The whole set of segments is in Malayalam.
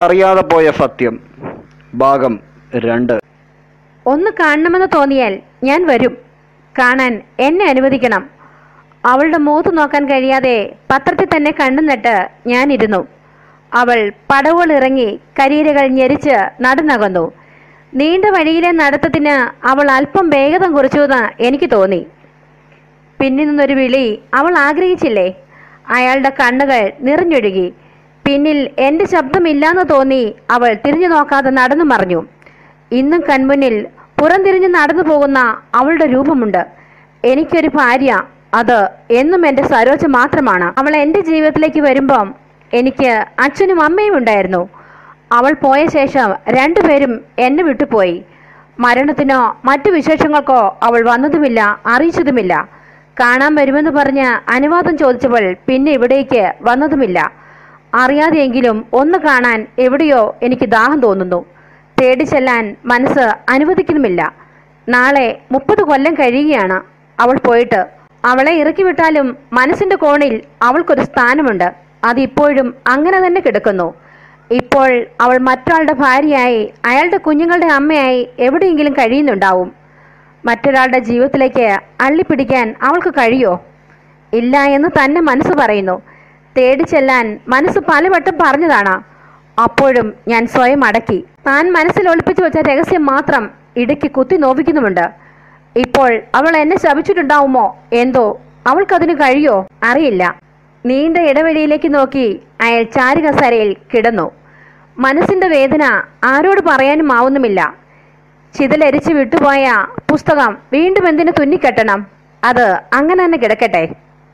അറിയാതെ പോയ സത്യം ഭാഗം രണ്ട് ഒന്ന് കാണണമെന്ന് തോന്നിയാൽ ഞാൻ വരും കാണാൻ എന്നെ അനുവദിക്കണം അവളുടെ മൂത്ത് നോക്കാൻ കഴിയാതെ പത്രത്തിൽ തന്നെ കണ്ണു നട്ട് ഞാനിരുന്നു അവൾ പടവുകൾ ഇറങ്ങി കരിയിരകൾ ഞെരിച്ച് നടന്നകന്നു നീണ്ട വഴിയിലെ നടത്തത്തിന് അവൾ അല്പം വേഗത കുറിച്ചുവെന്ന് എനിക്ക് തോന്നി പിന്നിൽ നിന്നൊരു വിളി അവൾ ആഗ്രഹിച്ചില്ലേ അയാളുടെ കണ്ണുകൾ നിറഞ്ഞൊഴുകി പിന്നിൽ എൻ്റെ ശബ്ദമില്ലാന്ന് തോന്നി അവൾ തിരിഞ്ഞു നോക്കാതെ നടന്നു മറിഞ്ഞു ഇന്നും കൺമുന്നിൽ പുറംതിരിഞ്ഞ് നടന്നു പോകുന്ന അവളുടെ രൂപമുണ്ട് എനിക്കൊരു ഭാര്യ അത് എന്നും എൻ്റെ സരോജ മാത്രമാണ് അവൾ എൻ്റെ ജീവിതത്തിലേക്ക് വരുമ്പം എനിക്ക് അച്ഛനും അമ്മയും ഉണ്ടായിരുന്നു അവൾ പോയ ശേഷം രണ്ടുപേരും എന്നെ വിട്ടുപോയി മരണത്തിനോ മറ്റു വിശേഷങ്ങൾക്കോ അവൾ വന്നതുമില്ല അറിയിച്ചതുമില്ല കാണാൻ വരുമെന്ന് പറഞ്ഞ് അനുവാദം ചോദിച്ചവൾ പിന്നെ ഇവിടേക്ക് വന്നതുമില്ല അറിയാതെയെങ്കിലും ഒന്ന് കാണാൻ എവിടെയോ എനിക്ക് ദാഹം തോന്നുന്നു തേടി ചെല്ലാൻ മനസ്സ് അനുവദിക്കുന്നുമില്ല നാളെ മുപ്പത് കൊല്ലം കഴിയുകയാണ് അവൾ പോയിട്ട് അവളെ ഇറക്കി വിട്ടാലും മനസ്സിന്റെ കോണിൽ അവൾക്കൊരു സ്ഥാനമുണ്ട് അതിപ്പോഴും അങ്ങനെ തന്നെ കിടക്കുന്നു ഇപ്പോൾ അവൾ മറ്റൊരാളുടെ ഭാര്യയായി അയാളുടെ കുഞ്ഞുങ്ങളുടെ അമ്മയായി എവിടെയെങ്കിലും കഴിയുന്നുണ്ടാവും മറ്റൊരാളുടെ ജീവിതത്തിലേക്ക് അള്ളിപ്പിടിക്കാൻ അവൾക്ക് കഴിയോ ഇല്ല എന്ന് തന്നെ മനസ്സ് പറയുന്നു തേടി ചെല്ലാൻ മനസ്സ് പലവട്ടം പറഞ്ഞതാണ് അപ്പോഴും ഞാൻ സ്വയം അടക്കി താൻ മനസ്സിൽ ഒളിപ്പിച്ചു വെച്ച രഹസ്യം മാത്രം ഇടയ്ക്ക് കുത്തി നോവിക്കുന്നുമുണ്ട് ഇപ്പോൾ അവൾ എന്നെ ശപിച്ചിട്ടുണ്ടാവുമോ എന്തോ അവൾക്കതിന് കഴിയോ അറിയില്ല നീണ്ട ഇടവഴിയിലേക്ക് നോക്കി അയാൾ ചാരുകസരയിൽ കിടന്നു മനസ്സിന്റെ വേദന ആരോട് പറയാനും ആവുന്നുമില്ല ചിതലരിച്ച് വിട്ടുപോയ പുസ്തകം വീണ്ടും എന്തിനു തുന്നിക്കെട്ടണം അത് അങ്ങനെ തന്നെ കിടക്കട്ടെ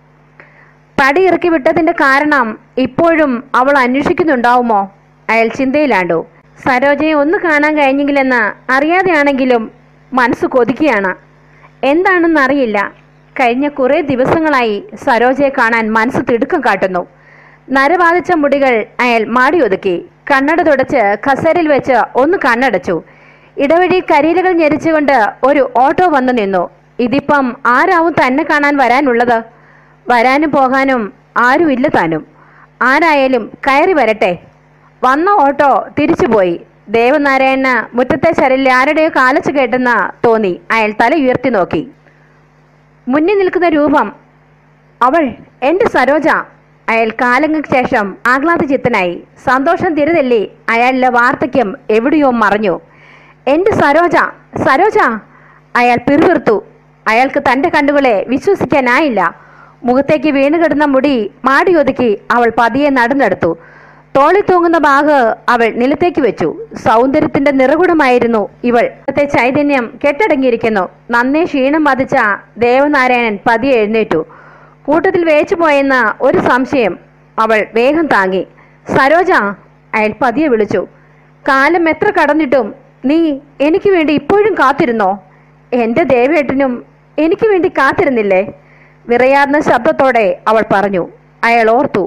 പടി ഇറക്കി വിട്ടതിന്റെ കാരണം ഇപ്പോഴും അവൾ അന്വേഷിക്കുന്നുണ്ടാവുമോ അയാൾ ചിന്തയിലാണ്ടു സരോജയെ ഒന്ന് കാണാൻ കഴിഞ്ഞെങ്കിലെന്ന് അറിയാതെയാണെങ്കിലും മനസ്സ് കൊതിക്കുകയാണ് എന്താണെന്ന് അറിയില്ല കഴിഞ്ഞ കുറേ ദിവസങ്ങളായി സരോജയെ കാണാൻ മനസ്സ് തിടുക്കം കാട്ടുന്നു നരബാധിച്ച മുടികൾ അയാൾ മാടിയൊതുക്കി കണ്ണട തുടച്ച് കസേരയിൽ വെച്ച് ഒന്ന് കണ്ണടച്ചു ഇടവഴി കരിയിലകൾ ഞെരിച്ചുകൊണ്ട് ഒരു ഓട്ടോ വന്നു നിന്നു ഇതിപ്പം ആരാവും തന്നെ കാണാൻ വരാനുള്ളത് വരാനും പോകാനും ആരുമില്ല താനും ആരായാലും കയറി വരട്ടെ വന്ന ഓട്ടോ തിരിച്ചുപോയി ദേവനാരായണന് മുറ്റത്തെ ചരലിൽ ആരുടെയോ കാലച്ച് കേട്ടെന്ന് തോന്നി അയാൾ തല ഉയർത്തി നോക്കി മുന്നിൽ നിൽക്കുന്ന രൂപം അവൾ എന്റെ സരോജ അയാൾ കാലങ്ങൾക്ക് ശേഷം ആഹ്ലാദചിത്തനായി സന്തോഷം തിരുതെല്ലി അയാളുടെ വാർദ്ധക്യം എവിടെയോ മറഞ്ഞു എന്റെ സരോജ സരോജ അയാൾ പിറുപിറുത്തു അയാൾക്ക് തന്റെ കണ്ണുകളെ വിശ്വസിക്കാനായില്ല മുഖത്തേക്ക് വീണുകിടന്ന മുടി മാടിയൊതുക്കി അവൾ പതിയെ നടന്നെടുത്തു തോളി തൂങ്ങുന്ന ബാഗ് അവൾ നിലത്തേക്ക് വെച്ചു സൗന്ദര്യത്തിന്റെ നിറകുടമായിരുന്നു ഇവൾ ഇന്നത്തെ ചൈതന്യം കെട്ടടങ്ങിയിരിക്കുന്നു നന്നേ ക്ഷീണം ബാധിച്ച ദേവനാരായണൻ പതിയെ എഴുന്നേറ്റു കൂട്ടത്തിൽ വേച്ചു പോയെന്ന ഒരു സംശയം അവൾ വേഗം താങ്ങി സരോജ അയാൾ പതിയെ വിളിച്ചു കാലം എത്ര കടന്നിട്ടും നീ എനിക്ക് വേണ്ടി ഇപ്പോഴും കാത്തിരുന്നോ എന്റെ ദേവേട്ടനും എനിക്ക് വേണ്ടി കാത്തിരുന്നില്ലേ വിറയാർന്ന ശബ്ദത്തോടെ അവൾ പറഞ്ഞു അയാൾ ഓർത്തു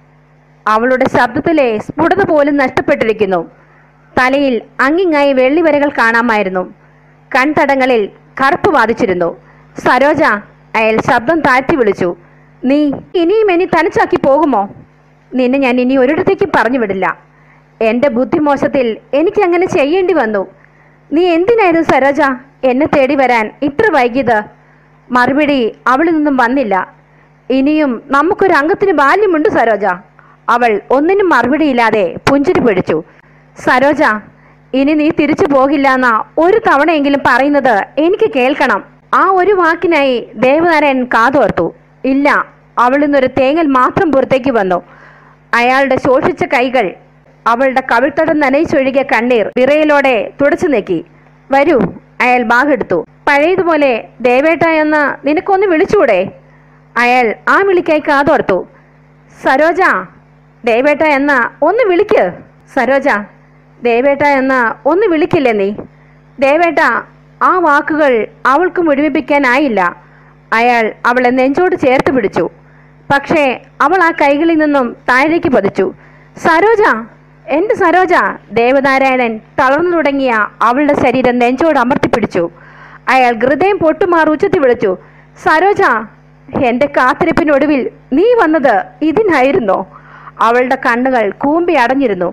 അവളുടെ ശബ്ദത്തിലെ സ്ഫുടത പോലും നഷ്ടപ്പെട്ടിരിക്കുന്നു തലയിൽ അങ്ങിങ്ങായി വെള്ളിവരകൾ കാണാമായിരുന്നു കൺതടങ്ങളിൽ കറുപ്പ് ബാധിച്ചിരുന്നു സരോജ അയാൾ ശബ്ദം താഴ്ത്തി വിളിച്ചു നീ ഇനിയും എനി തനിച്ചാക്കി പോകുമോ നിന്നെ ഞാൻ ഇനി ഒരിടത്തേക്കും പറഞ്ഞു വിടില്ല എന്റെ ബുദ്ധിമോശത്തിൽ എനിക്ക് അങ്ങനെ ചെയ്യേണ്ടി വന്നു നീ എന്തിനായിരുന്നു സരോജ എന്നെ തേടി വരാൻ ഇത്ര വൈകിയത് മറുപടി അവളിൽ നിന്നും വന്നില്ല ഇനിയും നമുക്കൊരു അംഗത്തിന് ബാല്യമുണ്ട് സരോജ അവൾ ഒന്നിനും മറുപടിയില്ലാതെ പുഞ്ചിരി പിടിച്ചു സരോജ ഇനി നീ തിരിച്ചു പോകില്ല എന്ന ഒരു തവണയെങ്കിലും പറയുന്നത് എനിക്ക് കേൾക്കണം ആ ഒരു വാക്കിനായി ദേവനാരായണൻ കാതോർത്തു ഇല്ല അവളിൽ നിന്നൊരു തേങ്ങൽ മാത്രം പുറത്തേക്ക് വന്നു അയാളുടെ ശോഷിച്ച കൈകൾ അവളുടെ കവിൾത്തടം നനയിച്ചൊഴുകിയ കണ്ണീർ വിറയലോടെ തുടച്ചു നീക്കി വരൂ അയാൾ ബാഗെടുത്തു പഴയതുപോലെ ദേവേട്ട എന്ന് നിനക്കൊന്ന് വിളിച്ചൂടെ അയാൾ ആ വിളിക്കായി കാതോർത്തു സരോജ ദേവേട്ട എന്ന ഒന്ന് വിളിക്ക് സരോജ ദേവേട്ട എന്ന ഒന്ന് വിളിക്കില്ലേ നീ ദേവേട്ട ആ വാക്കുകൾ അവൾക്ക് മുഴുമിപ്പിക്കാനായില്ല അയാൾ അവളെ നെഞ്ചോട് ചേർത്ത് പിടിച്ചു പക്ഷേ അവൾ ആ കൈകളിൽ നിന്നും താഴേക്ക് പതിച്ചു സരോജ എന്റെ സരോജ ദേവനാരായണൻ തളർന്നു തുടങ്ങിയ അവളുടെ ശരീരം നെഞ്ചോട് അമർത്തിപ്പിടിച്ചു അയാൾ ഹൃദയം പൊട്ടുമാർ ഉച്ചത്തി വിളിച്ചു സരോജ എന്റെ കാത്തിരിപ്പിനൊടുവിൽ നീ വന്നത് ഇതിനായിരുന്നോ അവളുടെ കണ്ണുകൾ കൂമ്പി അടഞ്ഞിരുന്നു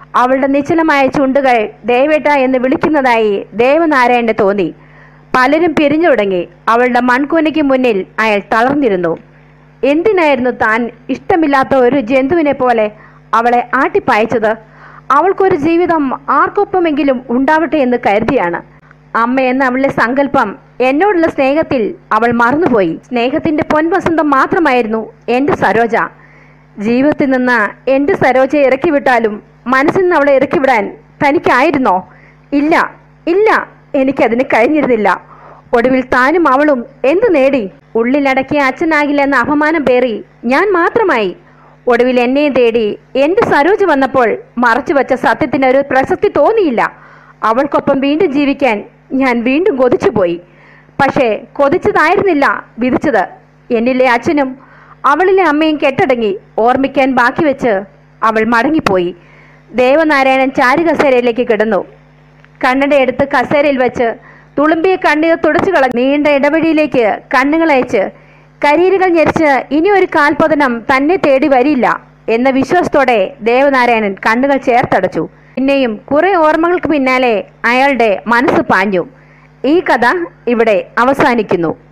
അവളുടെ നിശ്ചലമായ ചുണ്ടുകൾ ദേവേട്ട എന്ന് വിളിക്കുന്നതായി ദേവനാരായണന് തോന്നി പലരും പിരിഞ്ഞു തുടങ്ങി അവളുടെ മൺകൂനയ്ക്ക് മുന്നിൽ അയാൾ തളർന്നിരുന്നു എന്തിനായിരുന്നു താൻ ഇഷ്ടമില്ലാത്ത ഒരു ജന്തുവിനെ പോലെ അവളെ ആട്ടിപ്പായച്ചത് അവൾക്കൊരു ജീവിതം ആർക്കൊപ്പമെങ്കിലും ഉണ്ടാവട്ടെ എന്ന് കരുതിയാണ് അമ്മ എന്ന അവളുടെ സങ്കല്പം എന്നോടുള്ള സ്നേഹത്തിൽ അവൾ മറന്നുപോയി സ്നേഹത്തിന്റെ പൊൻവസന്തം മാത്രമായിരുന്നു എൻ്റെ സരോജ ജീവിതത്തിൽ നിന്ന് എൻ്റെ സരോജയെ ഇറക്കി വിട്ടാലും മനസ്സിൽ നിന്ന് അവളെ ഇറക്കി വിടാൻ തനിക്കായിരുന്നോ ഇല്ല ഇല്ല എനിക്കതിന് കഴിഞ്ഞിരുന്നില്ല ഒടുവിൽ താനും അവളും എന്തു നേടി ഉള്ളിലടക്കിയ അച്ഛനാകില്ലെന്ന അപമാനം പേറി ഞാൻ മാത്രമായി ഒടുവിൽ എന്നെയും തേടി എൻ്റെ സരോജ വന്നപ്പോൾ മറച്ചു വച്ച സത്യത്തിന് ഒരു പ്രസക്തി തോന്നിയില്ല അവൾക്കൊപ്പം വീണ്ടും ജീവിക്കാൻ ഞാൻ വീണ്ടും കൊതിച്ചുപോയി പക്ഷേ കൊതിച്ചതായിരുന്നില്ല വിധിച്ചത് എന്നിലെ അച്ഛനും അവളിലെ അമ്മയും കെട്ടടങ്ങി ഓർമ്മിക്കാൻ ബാക്കി വെച്ച് അവൾ മടങ്ങിപ്പോയി ദേവനാരായണൻ ചാരുകസേരയിലേക്ക് കിടന്നു കണ്ണട എടുത്ത് കസേരയിൽ വെച്ച് തുളുമ്പിയ കണ്ണീർ തുടച്ചു കളഞ്ഞ് നീണ്ട ഇടവഴിയിലേക്ക് കണ്ണുകൾ അയച്ച് കരിയരുകൾ ഞെരിച്ച് ഇനി ഒരു കാൽപതനം തന്നെ തേടി വരില്ല എന്ന വിശ്വാസത്തോടെ ദേവനാരായണൻ കണ്ണുകൾ ചേർത്തടച്ചു പിന്നെയും കുറെ ഓർമ്മകൾക്ക് പിന്നാലെ അയാളുടെ മനസ്സ് പാഞ്ഞു ഈ കഥ ഇവിടെ അവസാനിക്കുന്നു